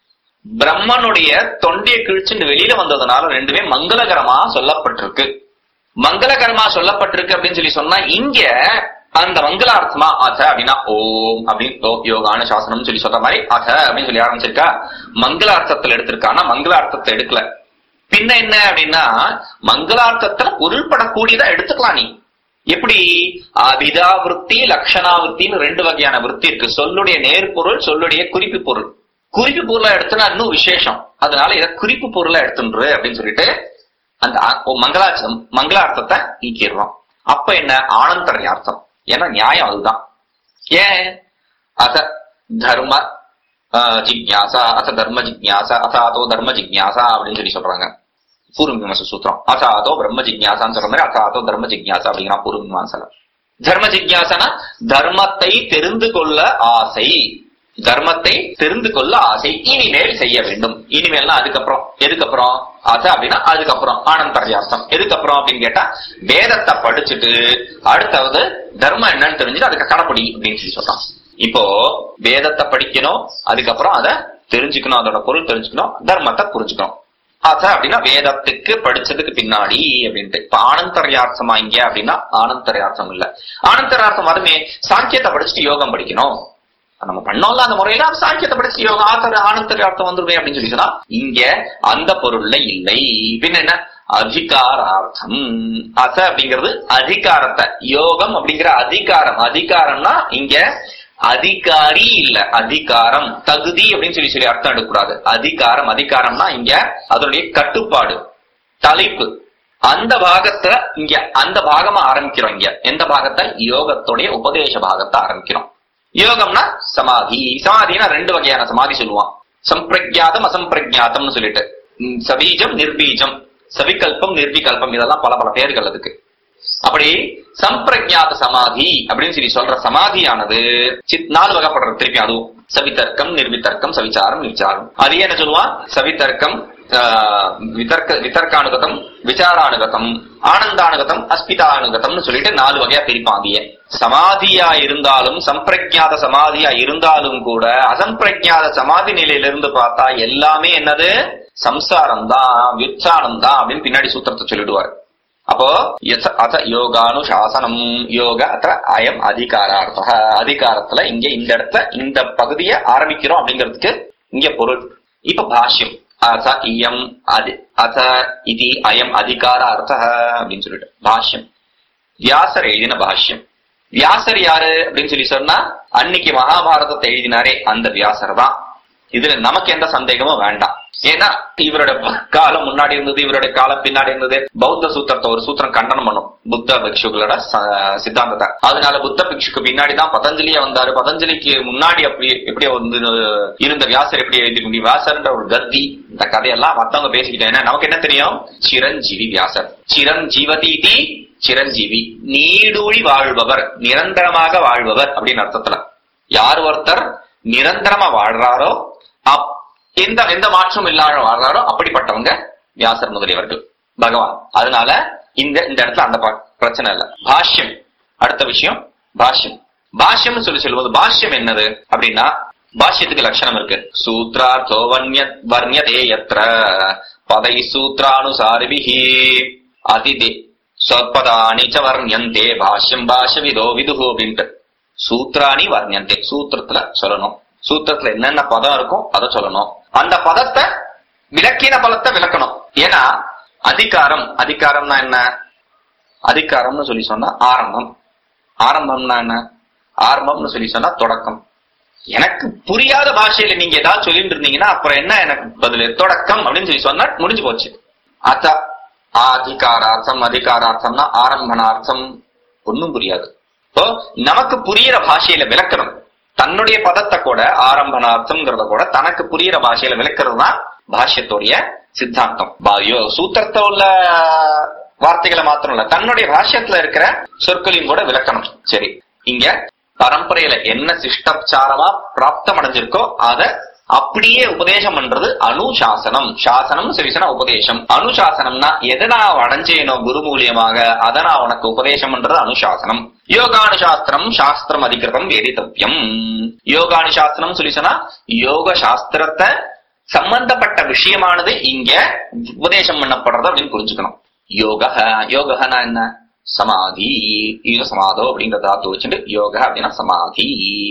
பிரம்மனுடைய தொண்டையை கிழிச்சுட்டு வெளியில வந்ததுனால ரெண்டுமே மங்களகரமா சொல்லப்பட்டிருக்கு மங்களகரமா சொல்லப்பட்டிருக்கு அப்படின்னு சொல்லி சொன்னா இங்க அந்த மங்களார்த்தமா அத அப்படின்னா ஓம் அப்படின்னு ஓ யோகான சாசனம் சொல்லி சொல்ற மாதிரி அத அப்படின்னு சொல்லி ஆரம்பிச்சிருக்கா மங்களார்த்தத்துல எடுத்திருக்கானா மங்களார்த்தத்தை எடுக்கல பின்ன என்ன அப்படின்னா மங்களார்த்தத்துல பொருள்படக்கூடியதா எடுத்துக்கலாம் நீ எப்படி அபிதா விருத்தி லட்சணா விருத்தின்னு ரெண்டு வகையான விருத்தி இருக்கு சொல்லுடைய நேர்பொருள் சொல்லுடைய குறிப்பு பொருள் குறிப்பு பொருளா எடுத்தனா இன்னும் விசேஷம் அதனால இத குறிப்பு பொருளா எடுத்துன்று அப்படின்னு சொல்லிட்டு அந்த ஆ- ஓ, மங்களாச்சம் மங்களார்த்தத்தை நீக்கிடுறோம் அப்ப என்ன ஆனந்தர்யார்த்தம் ஏன்னா நியாயம் அதுதான் ஏன் அத தர்ம ஆஹ், ஜிக்ஞாசா அத தர்ம ஜிக்ஞாசா அதாதோ தர்ம ஜிக்ஞாசா அப்படின்னு சொல்லி சொல்றாங்க பூர்வமீமாச சூத்திரம் அதாதோ பிரம்ம ஜிக்ஞாசான்னு சொல்ற மாதிரி அதாதோ தர்ம ஜிக்ஞாசா அப்படிங்கிற பூர்வமீமாசல தர்ம ஜிக்ஞாசனா தர்மத்தை தெரிந்து கொள்ள ஆசை தர்மத்தை தெரிந்து கொள்ள ஆசை இனிமேல் செய்ய வேண்டும் இனிமேல்னா அதுக்கப்புறம் எதுக்கப்புறம் அத அப்படின்னா அதுக்கப்புறம் ஆனந்தர்யாசம் எதுக்கப்புறம் அப்படின்னு கேட்டா வேதத்தை படிச்சுட்டு அடுத்தது தர்மம் என்னன்னு தெரிஞ்சுட்டு அதுக்கு கடைப்படி அப்படின்னு சொல்லி சொல்றான் இப்போ வேதத்தை படிக்கணும் அதுக்கப்புறம் அதை தெரிஞ்சுக்கணும் அதோட பொருள் தெரிஞ்சுக்கணும் தர்மத்தை புரிஞ்சுக்கணும் அத அப்படின்னா வேதத்துக்கு படிச்சதுக்கு பின்னாடி அப்படின்ட்டு இப்ப ஆனந்தர்யார்த்தமா இங்க அப்படின்னா ஆனந்தர்யார்த்தம் இல்ல ஆனந்தர்யார்த்தம் வருமே சாங்கியத்தை படிச்சுட்டு யோகம் படிக்கணும் நம்ம பண்ணோம்ல அந்த முறையில அந்த சாங்கியத்தை படிச்சு யோகம் ஆத்தர் ஆனந்தர்யார்த்தம் வந்துருமே அப்படின்னு சொல்லி சொன்னா இங்க அந்த பொருள்ல இல்லை பின்ன என்ன அதிகாரார்த்தம் அச அப்படிங்கிறது அதிகாரத்தை யோகம் அப்படிங்கிற அதிகாரம் அதிகாரம்னா இங்க அதிகாரி இல்ல அதிகாரம் தகுதி அப்படின்னு சொல்லி சொல்லி அர்த்தம் எடுக்கக்கூடாது அதிகாரம் அதிகாரம்னா இங்க அதனுடைய கட்டுப்பாடு தலைப்பு அந்த பாகத்தை இங்க அந்த பாகமா ஆரம்பிக்கிறோம் இங்க எந்த பாகத்தை யோகத்துடைய உபதேச பாகத்தை ஆரம்பிக்கிறோம் யோகம்னா சமாதி சமாதினா ரெண்டு வகையான சமாதி சொல்லுவான் சம்பிரஜாதம் அசம்பிரஜாதம்னு சொல்லிட்டு ம், சபீஜம் நிர்பீஜம் சவிகல்பம் நிர்விகல்பம் இதெல்லாம் பல பல பெயர்கள் அதுக்கு அப்படி சம்பிரஜாத சமாதி அப்படின்னு சொல்லி சொல்ற சமாதியானது சித் நாலு வகைப்படுறது திருப்பி அதுவும் சவிதர்க்கம் நிர்விதர்க்கம் சவிச்சாரம் நிர்விச்சாரம் அது என்ன சொல்லுவான் சவிதர்க்கம் ஆஹ், விதர்க்க விதர்க்கானுகதம் விசாரானுகதம் ஆனந்தானுகதம் அஸ்மிதானுகதம்னு சொல்லிட்டு நாலு வகையா பிரிப்பான் அதையே சமாதியா இருந்தாலும் சம்பிரஜாத சமாதியா இருந்தாலும் கூட அசம்பிரஜாத சமாதி நிலையிலிருந்து பார்த்தா எல்லாமே என்னது சம்சாரம் தான் விற்சானம் தான் அப்படின்னு பின்னாடி சூத்திரத்தை சொல்லிடுவார் அப்போ யச அத யோகானுசாசனம் யோக அத்த அயம் அதிகாரார்த்தக அதிகாரத்துல இங்க இந்த இடத்துல இந்த பகுதியை ஆரம்பிக்கிறோம் அப்படிங்கிறதுக்கு இங்க பொருள் இப்ப பாஷ்யம் அத இயம் அது அத இது அயம் அதிகார அர்த்தக அப்படின்னு சொல்லிட்டு பாஷ்யம் வியாசர் எழுதின பாஷ்யம் வியாசர் யாரு அப்படின்னு சொல்லி சொன்னா அன்னைக்கு மகாபாரதத்தை எழுதினாரே அந்த வியாசர் தான் இதுல நமக்கு எந்த சந்தேகமும் வேண்டாம் ஏன்னா இவரோட காலம் முன்னாடி இருந்தது இவரோட காலம் பின்னாடி இருந்தது பௌத்த சூத்திரத்தை ஒரு சூத்திரம் கண்டனம் பண்ணும் புத்த பிக்ஷுகளோட ச- சித்தாந்தத்தை அதனால புத்த பிக்ஷுக்கு பின்னாடி தான் பதஞ்சலியா வந்தாரு பதஞ்சலிக்கு முன்னாடி அப்படி எப்படி வந்து இருந்த வியாசர் எப்படி எழுதி முடியும் வியாசர்ன்ற ஒரு கத்தி இந்த கதையெல்லாம் மத்தவங்க பேசிக்கிட்டேன் ஏன்னா நமக்கு என்ன தெரியும் சிரஞ்சீவி வியாசர் சிரஞ்சீவதீதி சிரஞ்சீவி நீடூழி வாழ்பவர் நிரந்தரமாக வாழ்பவர் அப்படின்னு அர்த்தத்துல யார் ஒருத்தர் நிரந்தரமா வாழ்றாரோ அப்- எந்த எந்த மாற்றமும் இல்லாத வாழ்றாரோ அப்படிப்பட்டவங்க வியாசர் முதலியவர்கள் பகவான் அதனால இந்த இந்த இடத்துல அந்த ப- பிரச்சனை இல்ல பாஷ்யம் அடுத்த விஷயம் பாஷ்யம் பாஷ்யம்னு சொல்லி சொல்லும்போது பாஷ்யம் என்னது அப்படின்னா பாஷ்யத்துக்கு லட்சணம் இருக்கு சூத்ரார்த்தோ வன்ய வர்ணியதே யத்ர பதை சூத்ரானுசாரிபிஹி அதிதி சொற்பதானி ச வர்ணியந்தே பாஷ்யம் பாஷ்யவிதோ விதுஹு அப்படின்ட்டு சூத்ராணி வர்ணியந்தே சூத்திரத்துல சொல்லணும் சூத்திரத்துல என்னென்ன பதம் இருக்கும் அதை சொல்லணும் அந்த பதத்தை விளக்கின பலத்தை விளக்கணும் ஏன்னா அதிகாரம் அதிகாரம்னா என்ன அதிகாரம்னு சொல்லி சொன்னா ஆரம்பம் ஆரம்பம்னா என்ன ஆரம்பம்னு சொல்லி சொன்னா தொடக்கம் எனக்கு புரியாத பாஷையில நீங்க ஏதாவது சொல்லிட்டு இருந்தீங்கன்னா அப்புறம் என்ன எனக்கு பதில் தொடக்கம் அப்படின்னு சொல்லி சொன்னா முடிஞ்சு போச்சு அத அதிகாரார்த்தம் அதிகாரார்த்தம்னா ஆரம்பனார்த்தம் ஒன்னும் புரியாது இப்போ நமக்கு புரியிற பாஷையில விளக்கணும் தன்னுடைய பதத்தை கூட ஆரம்பனார்த்தம்ங்கிறத கூட தனக்கு புரியிற பாஷையில விளக்குறது தான் பாஷ்யத்துடைய சித்தாந்தம் பாயோ சூத்திரத்தை உள்ள வார்த்தைகளை மாத்திரம் இல்ல தன்னுடைய பாஷ்யத்துல இருக்கிற சொற்களையும் கூட விளக்கணும் சரி இங்க பரம்பரையில என்ன சிஷ்டாச்சாரமா பிராப்தம் அடைஞ்சிருக்கோ அத அப்படியே உபதேசம் பண்றது அனுசாசனம் சாசனம் சரிசன உபதேசம் அனுசாசனம்னா எதை நான் அடைஞ்சேனோ குரு மூலியமாக அதை நான் உனக்கு உபதேசம் பண்றது அனுசாசனம் யோகானுசாஸ்திரம் சாஸ்திரம் அதிகிருதம் வேதித்தவ்யம் யோகானுசாஸ்திரம் சொல்லி சொன்னா யோக சாஸ்திரத்தை சம்பந்தப்பட்ட விஷயமானது இங்க உபதேசம் பண்ணப்படுறது அப்படின்னு புரிஞ்சுக்கணும் யோக யோகனா என்ன சமாதி ஈக சமாதோ அப்படிங்கிற தாத்து வச்சுட்டு யோக அப்படின்னா சமாதி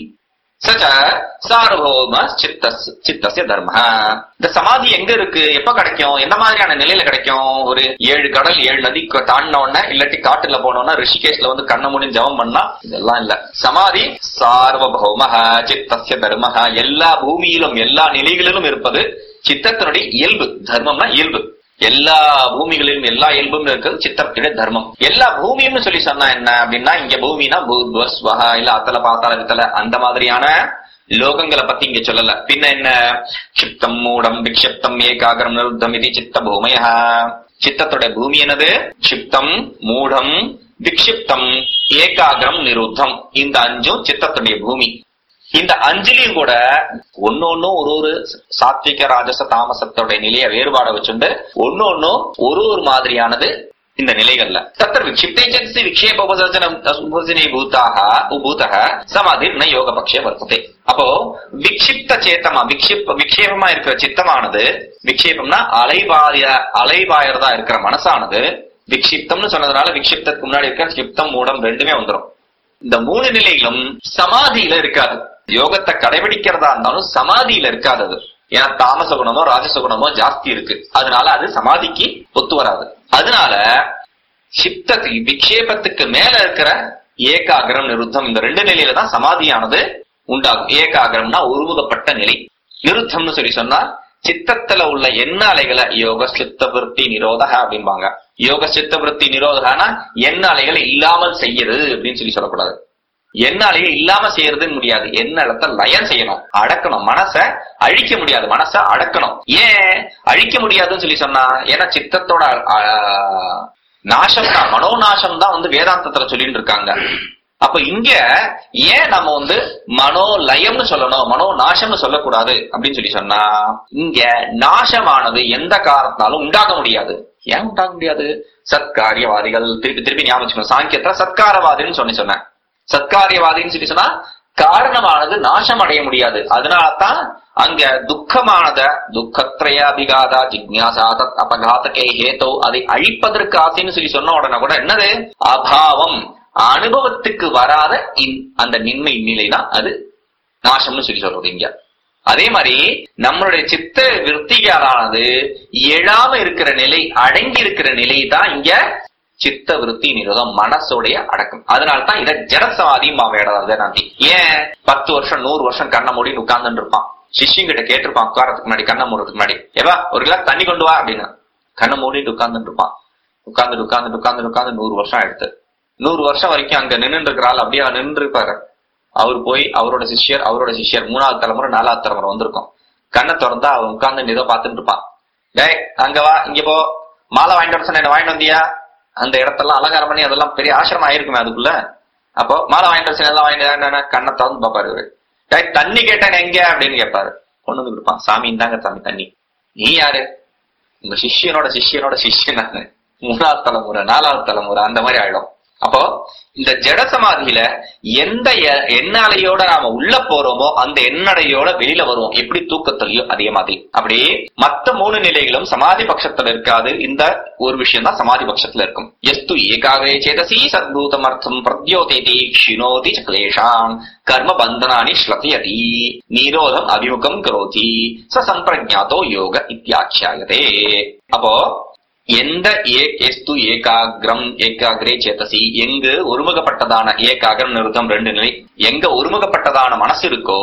சச்ச சார்வபௌம சித்தஸ் சித்தசிய தர்ம இந்த சமாதி எங்க இருக்கு எப்ப கிடைக்கும் எந்த மாதிரியான நிலையில கிடைக்கும் ஒரு ஏழு கடல் ஏழு நதி தாண்டின உடனே இல்லாட்டி காட்டுல போனோம்னா ரிஷிகேஷ்ல வந்து கண்ண மூடி ஜெபம் பண்ணா இதெல்லாம் இல்ல சமாதி சார்வபௌம சித்தசிய தர்ம எல்லா பூமியிலும் எல்லா நிலைகளிலும் இருப்பது சித்தத்தினுடைய இயல்பு தர்மம்னா இயல்பு எல்லா பூமிகளிலும் எல்லா இயல்பும் இருக்கிறது சித்தத்தினுடைய தர்மம் எல்லா பூமியும் சொல்லி சொன்னா என்ன அப்படின்னா இங்க பூமினா பூத்வஸ்வஹா இல்ல அத்தல பாத்தால வித்தல அந்த மாதிரியான லோகங்களை பத்தி இங்க சொல்லல பின்ன என்ன சித்தம் மூடம் விக்ஷப்தம் ஏகாகரம் நிருத்தம் இது சித்த பூமய சித்தத்துடைய பூமி என்னது சிப்தம் மூடம் விக்ஷிப்தம் ஏகாகிரம் நிருத்தம் இந்த அஞ்சும் சித்தத்துடைய பூமி இந்த அஞ்சலியும் கூட ஒன்னொன்னும் ஒரு ஒரு சாத்விக ராஜச தாமசத்தோட நிலைய வேறுபாட வச்சுண்டு ஒன்னொன்னும் ஒரு ஒரு மாதிரியானது இந்த நிலைகள்ல தத்திர விக்ஷிப்தே ஜென்சி விக்ஷேப உபசர்ஜனம் உபசனி பூத்தாக உபூதக சமாதி ந யோக பக்ஷே வர்த்ததே அப்போ விக்ஷிப்த சேத்தமா விக்ஷிப் விக்ஷேபமா இருக்கிற சித்தமானது விக்ஷேபம்னா அலைபாய அலைபாயறதா இருக்கிற மனசானது விக்ஷிப்தம்னு சொன்னதுனால விக்ஷிப்தத்துக்கு முன்னாடி இருக்கிற சிப்தம் மூடம் ரெண்டுமே வந்துரும் இந்த மூணு நிலைகளும் சமாதியில இருக்காது யோகத்தை கடைபிடிக்கிறதா இருந்தாலும் சமாதியில இருக்காது அது ஏன்னா தாமச குணமோ ராஜச குணமோ ஜாஸ்தி இருக்கு அதனால அது சமாதிக்கு ஒத்து வராது அதனால சிப்தத்துக்கு விக்ஷேபத்துக்கு மேல இருக்கிற ஏகாகிரம் நிருத்தம் இந்த ரெண்டு நிலையில தான் சமாதியானது உண்டாகும் ஏகாகிரம்னா ஒருமுகப்பட்ட நிலை நிருத்தம்னு சொல்லி சொன்னா சித்தத்துல உள்ள எண்ண அலைகளை யோக சித்த விருத்தி நிரோதக அப்படிம்பாங்க யோக சித்த விருத்தி நிரோதகனா எண்ண அலைகளை இல்லாமல் செய்யறது அப்படின்னு சொல்லி சொல்லக்கூடாது எண்ண அலைகள் இல்லாம செய்யறதுன்னு முடியாது என்ன இடத்த லயம் செய்யணும் அடக்கணும் மனச அழிக்க முடியாது மனச அடக்கணும் ஏன் அழிக்க முடியாதுன்னு சொல்லி சொன்னா ஏன்னா சித்தத்தோட ஆஹ், நாசம் தான் மனோநாசம் தான் வந்து வேதாந்தத்துல சொல்லிட்டு இருக்காங்க அப்ப இங்க ஏன் நம்ம வந்து மனோ லயம்னு சொல்லணும் மனோ நாசம்னு சொல்லக்கூடாது அப்படின்னு சொல்லி சொன்னா இங்க நாசமானது எந்த காரணத்தாலும் உண்டாக முடியாது ஏன் உண்டாக முடியாது சத்காரியவாதிகள் திருப்பி திருப்பி ஞாபகம் வச்சுக்கணும் சாங்கியத்துல சத்காரவாதின்னு சொல்லி சொன்னேன் சத்காரியவாதின்னு சொல்லி சொன்னா காரணமானது நாசம் அடைய முடியாது அதனாலதான் அங்க துக்கமானத துக்கத்ரய அபிகாதா ஜிக்ஞாசா தத் அபகாதகே ஹேதோ அதை அழிப்பதற்கு ஆசைன்னு சொல்லி சொன்ன உடனே கூட என்னது அபாவம் அனுபவத்துக்கு வராத இன்- அந்த நின்மை நிலை தான் அது நாசம்னு சொல்லி சொல்றது இங்க அதே மாதிரி நம்மளுடைய சித்த விருத்திகளானது எழாம இருக்கிற நிலை அடங்கி இருக்கிற நிலை தான் இங்க சித்த விருத்தி நிரோதம் மனசோடைய அடக்கம் அதனால தான் இத ஜடசமாதியும் வேடாது ஏன் பத்து வருஷம் நூறு வருஷம் கண்ணை மூடி உட்கார்ந்துட்டு இருப்பான் சிஷ்யங்கிட்ட கேட்டிருப்பான் உட்காரத்துக்கு முன்னாடி கண்ணை மூடுறதுக்கு முன்னாடி ஏவா ஒரு கிளாஸ் தண்ணி கொண்டு வா அப்படின்னு கண்ணை மூடிட்டு உட்கார்ந்துட்டு இருப்பான் உட்கார்ந்துட்டு உட்கார்ந்துட்டு உட்கார்ந்துட்டு உட்கார்ந்து நூறு வருஷம் ஆயிடுத்து நூறு வருஷம் வரைக்கும் அங்க நின்று இருக்கிற ஆள் அப்படியே நின்று இருப்பாரு அவர் போய் அவரோட சிஷ்யர் அவரோட சிஷ்யர் மூணாவது தலைமுறை நாலாவது தலைமுறை வந்திருக்கும் கண்ணை திறந்தா அவன் உட்கார்ந்து ஏதோ பார்த்துட்டு இருப்பான் டேய் அங்க வா இங்க போ மாலை வாங்கிட்டு வர சொன்ன என்ன வாங்கிட்டு வந்தியா அந்த இடத்தெல்லாம் அலங்காரம் பண்ணி அதெல்லாம் பெரிய ஆசிரமம் ஆயிருக்குமே அதுக்குள்ள அப்போ மாலை வாங்கிட்டு வர சொன்ன எல்லாம் வாங்கிட்டு வா, கண்ணை திறந்து பாப்பாரு இவரு டேய் தண்ணி கேட்டேன் எங்க அப்படின்னு கேட்பாரு கொண்டு வந்து கொடுப்பான் சாமி இந்தாங்க சாமி தண்ணி நீ யாரு உங்க சிஷ்யனோட சிஷ்யனோட சிஷ்யன் நானு மூணாவது தலைமுறை நாலாவது தலைமுறை அந்த மாதிரி ஆயிடும் அப்போ இந்த ஜட சமாதியில எந்த எ- எண்ணாலையோட நாம உள்ள போறோமோ அந்த எண்ணடையோட வெளியில வருவோம் எப்படி தூக்கத்திலயோ அதே மாதிரி அப்படி மத்த மூணு நிலைகளும் சமாதி பட்சத்துல இருக்காது இந்த ஒரு விஷயம் தான் சமாதி பட்சத்துல இருக்கும் எஸ்து ஏகாகிரே சேதசி சத்பூதம் அர்த்தம் பிரத்யோதேதி க்ஷிணோதி ச கிளேஷாம் கர்ம பந்தனானி ஸ்லதியதி நீரோதம் அபிமுகம் கரோதி ச சம்பிரஜாத்தோ யோக இத்தியாக்கியாயதே அப்போ எந்த ஏ- எஸ்து ஏகாகிரம் ஏகாகிரே சேத்தசி எங்கு ஒருமுகப்பட்டதான ஏகாகிரம் நிருத்தம் ரெண்டு நிலை எங்க ஒருமுகப்பட்டதான மனசு இருக்கோ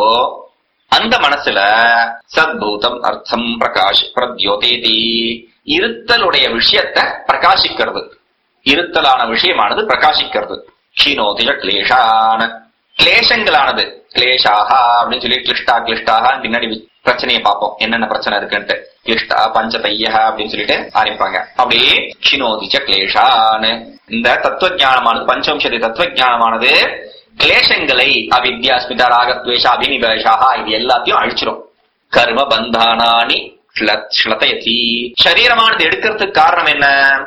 அந்த மனசுல சத்பூதம் அர்த்தம் பிரகாஷ் பிரத்யோதேதி இருத்தலுடைய விஷயத்தை பிரகாசிக்கிறது இருத்தலான விஷயமானது பிரகாசிக்கிறது க்ஷீணோதிஜ கிளேஷான கிளேஷங்களானது கிளேஷாக அப்படின்னு சொல்லி கிளிஷ்டா கிளிஷ்டாக பின்னாடி வி- பிரச்சனையை பார்ப்போம் என்னென்ன பிரச்சனை இருக்குன்ட்டு கிளிஷ்டா பஞ்சதைய அப்படின்னு சொல்லிட்டு ஆரம்பிப்பாங்க அப்படியே க்ஷினோதிச்ச கிளேஷான் இந்த தத்துவ ஞானமானது பஞ்சவம்சதி தத்துவ ஞானமானது கிளேஷங்களை அவித்யா ஸ்மிதா ராகத்வேஷ அபினிவேஷாக இது எல்லாத்தையும் அழிச்சிரும் கர்ம பந்தானானி ஸ்ல- ஸ்லதயதி சரீரமானது எடுக்கிறதுக்கு காரணம் என்ன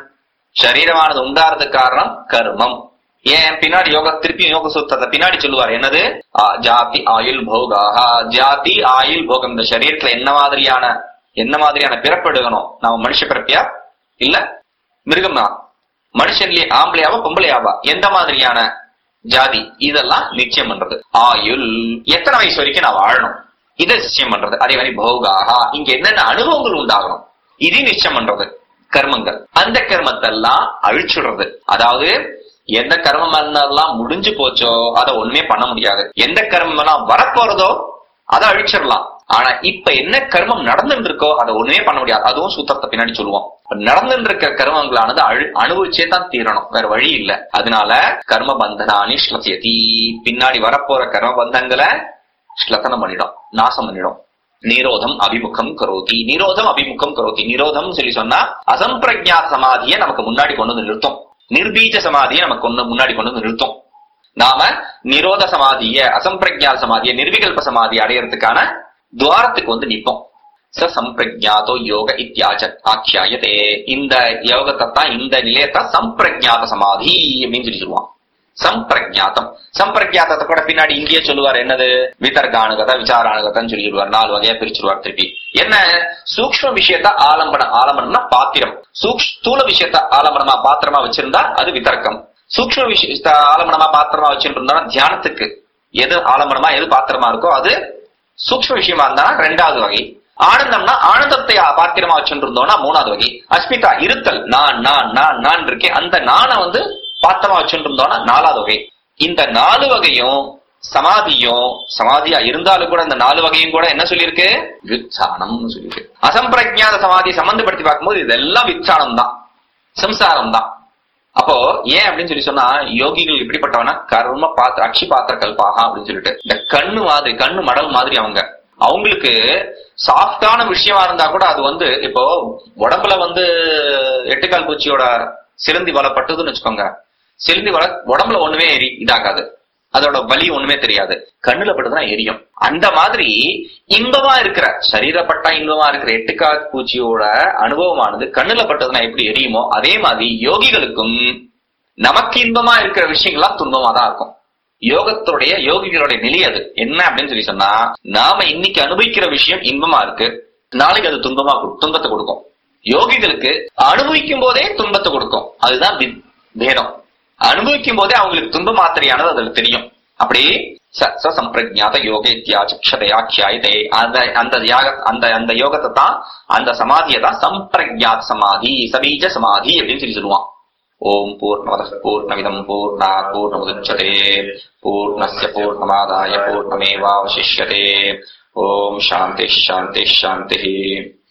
சரீரமானது உண்டாறதுக்கு காரணம் கர்மம் ஏன் பின்னாடி யோக திருப்பி யோக சூத்திரத்தை பின்னாடி சொல்லுவார் என்னது ஆ, ஜாதி ஆயுள் போகாக ஜாதி ஆயுள் போகம் இந்த சரீரத்துல என்ன மாதிரியான என்ன மாதிரியான பிறப்பு எடுக்கணும் நம்ம மனுஷ பிறப்பியா இல்ல மிருகமா மனுஷன்லயே ஆம்பளையாவா பொம்பளையாவா எந்த மாதிரியான ஜாதி இதெல்லாம் நிச்சயம் பண்றது ஆயுள் எத்தனை வயசு வரைக்கும் நான் வாழணும் இதை நிச்சயம் பண்றது அதே மாதிரி போகாகா இங்க என்னென்ன அனுபவங்கள் உண்டாகணும் இதையும் நிச்சயம் பண்றது கர்மங்கள் அந்த கர்மத்தெல்லாம் அழிச்சுடுறது அதாவது எந்த கர்மம் எல்லாம் முடிஞ்சு போச்சோ அதை ஒண்ணுமே பண்ண முடியாது எந்த கர்மம் எல்லாம் வரப்போறதோ அதை அழிச்சிடலாம் ஆனா இப்ப என்ன கர்மம் நடந்துட்டு இருக்கோ அதை ஒண்ணுமே பண்ண முடியாது அதுவும் சூத்திரத்தை பின்னாடி சொல்லுவோம் நடந்துட்டு இருக்க கர்மங்களானது அழு அனுபவிச்சே தான் தீரணும் வேற வழி இல்ல அதனால கர்ம பந்தனானி ஸ்லசியதி பின்னாடி வரப்போற கர்ம பந்தங்களை ஸ்லத்தனம் பண்ணிடும் நாசம் பண்ணிடும் நிரோதம் அபிமுகம் கரோதி நிரோதம் அபிமுகம் கரோதி நிரோதம் சொல்லி சொன்னா அசம்பிரஜாத் சமாதியை நமக்கு முன்னாடி கொண்டு வந்து நிறுத்தும் நிர்பீஜ சமாதியை நமக்கு கொண்டு முன்னாடி கொண்டு வந்து நிறுத்தும் நாம நிரோத சமாதிய அசம்பிரஜாத சமாதிய நிர்விகல்ப சமாதி அடையறதுக்கான துவாரத்துக்கு வந்து நிப்போம் ச சம்பிரஜாதோ யோக இத்தியாச்ச ஆக்கியாயதே இந்த யோகத்தை தான் இந்த நிலையத்தான் சம்பிரஜாத சமாதி அப்படின்னு சொல்லி சொல்லுவான் சம்பிரஜாத்தம் சம்பிரஜாத்தத்தை கூட பின்னாடி இங்கேயே சொல்லுவார் என்னது விதர்கானுகத விசாரானுகதன்னு சொல்லி சொல்லுவார் நாலு வகையா பிரிச்சுருவார் திருப்பி என்ன சூக்ஷ்ம விஷயத்த ஆலம்பனம் ஆலம்பனம்னா பாத்திரம் சூக்ஷ் ஸ்தூல விஷயத்த ஆலம்பனமா பாத்திரமா வச்சிருந்தா அது விதர்க்கம் சூக்ஷ்ம விஷயத்த ஆலம்பனமா பாத்திரமா வச்சுட்டு இருந்தா தியானத்துக்கு எது ஆலம்பனமா எது பாத்திரமா இருக்கோ அது சூக்ஷ்ம விஷயமா இருந்தா ரெண்டாவது வகை ஆனந்தம்னா ஆனந்தத்தை பாத்திரமா வச்சுட்டு இருந்தோம்னா மூணாவது வகை அஸ்மிதா இருத்தல் நான் நான் நான் நான் இருக்கேன் அந்த நானை வந்து பாத்திரமா வச்சுட்டு இருந்தோம்னா நாலாவது வகை இந்த நாலு வகையும் சமாதியும் சமாதியா இருந்தாலும் கூட இந்த நாலு வகையும் கூட என்ன சொல்லியிருக்கு விச்சானம்னு சொல்லியிருக்கு அசம்பிரஜாத சமாதி சம்பந்தப்படுத்தி பார்க்கும்போது இதெல்லாம் விச்சானம் தான் சம்சாரம் தான் அப்போ ஏன் அப்படின்னு சொல்லி சொன்னா யோகிகள் எப்படிப்பட்டவனா கர்ம பாத்திர அக்ஷி பாத்திர கல்பாகா அப்படின்னு சொல்லிட்டு இந்த கண்ணு மாதிரி கண்ணு மடல் மாதிரி அவங்க அவங்களுக்கு சாஃப்டான விஷயமா இருந்தா கூட அது வந்து இப்போ உடம்புல வந்து எட்டுக்கால் பூச்சியோட சிலந்தி வளப்பட்டதுன்னு வச்சுக்கோங்க சிலந்தி வள உடம்புல ஒண்ணுமே எரி இதாகாது அதோட வலி ஒண்ணுமே தெரியாது கண்ணுல பட்டுதுன்னா எரியும் அந்த மாதிரி இன்பமா இருக்கிற சரீரப்பட்டா இன்பமா இருக்கிற எட்டுக்கால் பூச்சியோட அனுபவமானது கண்ணுல பட்டதுன்னா எப்படி எரியுமோ அதே மாதிரி யோகிகளுக்கும் நமக்கு இன்பமா இருக்கிற விஷயங்கள்லாம் துன்பமா தான் இருக்கும் யோகத்துடைய யோகிகளுடைய நிலை அது என்ன அப்படின்னு சொல்லி சொன்னா நாம இன்னைக்கு அனுபவிக்கிற விஷயம் இன்பமா இருக்கு நாளைக்கு அது துன்பமா கொடு- துன்பத்தை கொடுக்கும் யோகிகளுக்கு அனுபவிக்கும் போதே துன்பத்தை கொடுக்கும் அதுதான் வி- பேதம் அனுபவிக்கும் போதே அவங்களுக்கு துன்ப மாத்திரையானது அதுல தெரியும் அப்படி ச- ச சம்பிரஜாத யோக இத்தியாச்சதையாக்கியாயதே அந்த அந்த யாக அந்த அந்த யோகத்தை தான் அந்த சமாதியை தான் சம்பிரஜாத் சமாதி சபீஜ சமாதி அப்படின்னு சொல்லி சொல்லுவான் ஓம் பூர்ணமத பூர்ணமிதம் பூர்ணா பூர்ணமுதச்சதே பூர்ணஸ்ய பூர்ணமாதாய பூர்ணமேவாவசிஷ்யதே ஓம் சாந்தி சாந்தி சாந்தி